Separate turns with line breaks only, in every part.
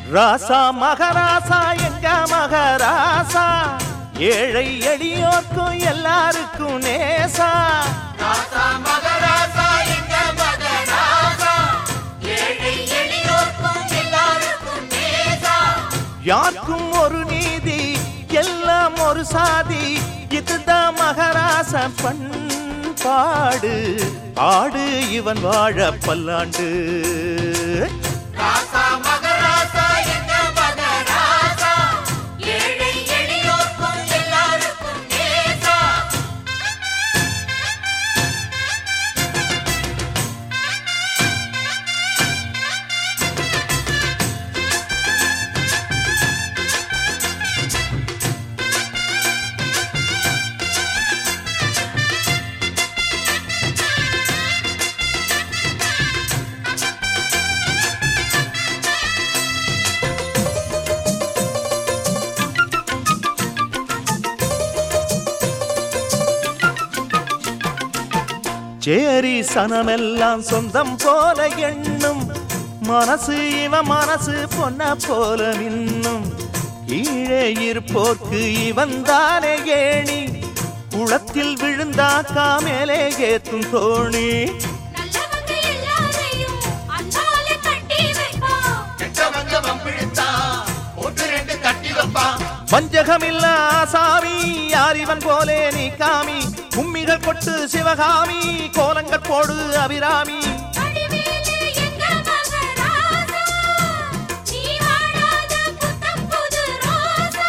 ராசா மகராசா எங்க மகராசா ஏழை எளியோர்க்கும் எல்லாருக்கும் நேசா
ராசா மகராசா எங்க மகராசா ஏழை எளியோர்க்கும் எல்லாருக்கும் நேசா
யாருக்கும் ஒரு நீதி எல்லாம் ஒரு சாதி இதுதான் மகராச பண்பாடு ஆடு இவன் வாழ பல்லாண்டு
ராசா மகராசா எங்க மகராசா ஏழை எளியோர்க்கும் எல்லாருக்கும் நேசா
சேரி சனமெல்லாம் சொந்தம் போல எண்ணும் மனசு இவன் மனசு பொன்ன போல மின்னும் கீழே இருப்போர்க்கு இவன் தானே ஏணி குளத்தில் விழுந்தாக்கா மேலே ஏத்தும் தோணி
நல்லவங்க எல்லாரையும் அன்பாலே கட்டி வைப்போம்
கெட்டவங்க வம்பிழுத்தா ஒன்று ரெண்டு தட்டி வைப்பான்
வஞ்சகமில்ல ஆசாமி யார் இவன் போலே நீ காமி கும்மிகள் கொட்டு சிவகாமி கோலங்கள் போடு அபிராமி
வடிவேலு எங்க மகராசா நீ வாடாத புத்தம் புது ரோசா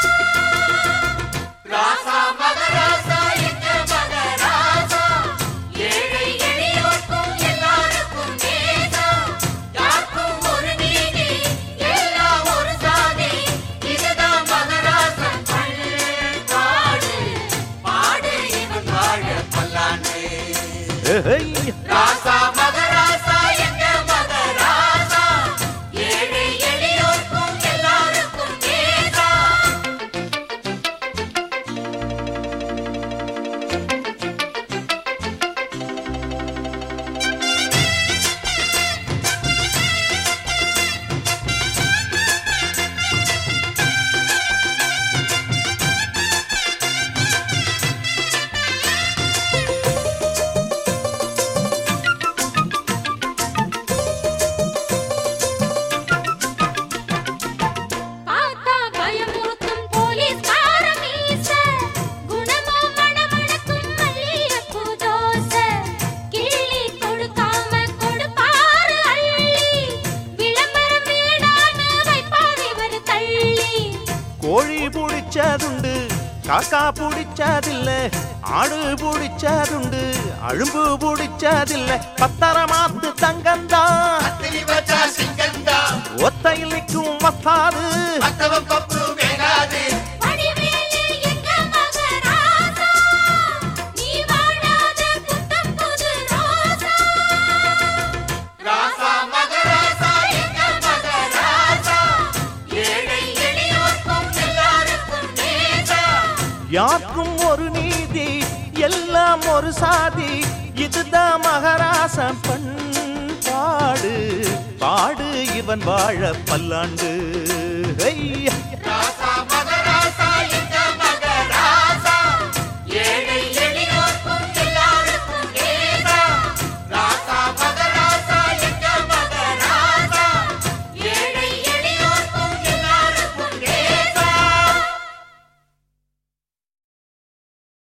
ராசா மகராசா எங்க மகராசா ஏழை எளியோர்க்கும் எல்லாருக்கும் நேசா யாருக்கும் ஒரு நீதி எல்லாம் ஒரு சாதி இதுதான் மகராசன் பண்பாடு பாடு இவன் வாழ பல்லாண்டு
ஏய்,
ராசா மகராசா எங்க மகராசா ஏழை எளியோர்க்கும் எல்லாருக்கும் நேசா
பார்த்தா பயமுறுத்தும் போலீஸ்கார மீச குணமோ மணமணக்கும் மல்லிகைப்பூ தோசை கிள்ளி கொடுக்காம கொடுப்பாரு அள்ளி விளம்பரம் வேணான்னு வைப்பார் இவர் தள்ளி
கோழி புடிச்சதுண்டு காக்கா புடிச்சதில்ல ஆடு புடிச்சதுண்டு அழும்பு புடிச்சதில்ல பத்தரமாத்து தங்கந்தான்
அத்திரி வச்சா சிங்கந்தா
ஒத்தையில் நிற்கும் வத்தாது
மத்தவன் பப்பு வேகாது
வடிவேலு எங்க மகராசா நீ வாடாத புத்தம் புது ரோசா
ராசா மகராசா எங்க மகராசா ஏழை எளியோர்க்கும் எல்லாருக்கும் நேசா
யாருக்கும் ஒரு நீதி எல்லாம் ஒரு சாதி இதுதான் மகராசன் பண்பாடு பாடு இவன் வாழ பல்லாண்டு ஐயா
ராசா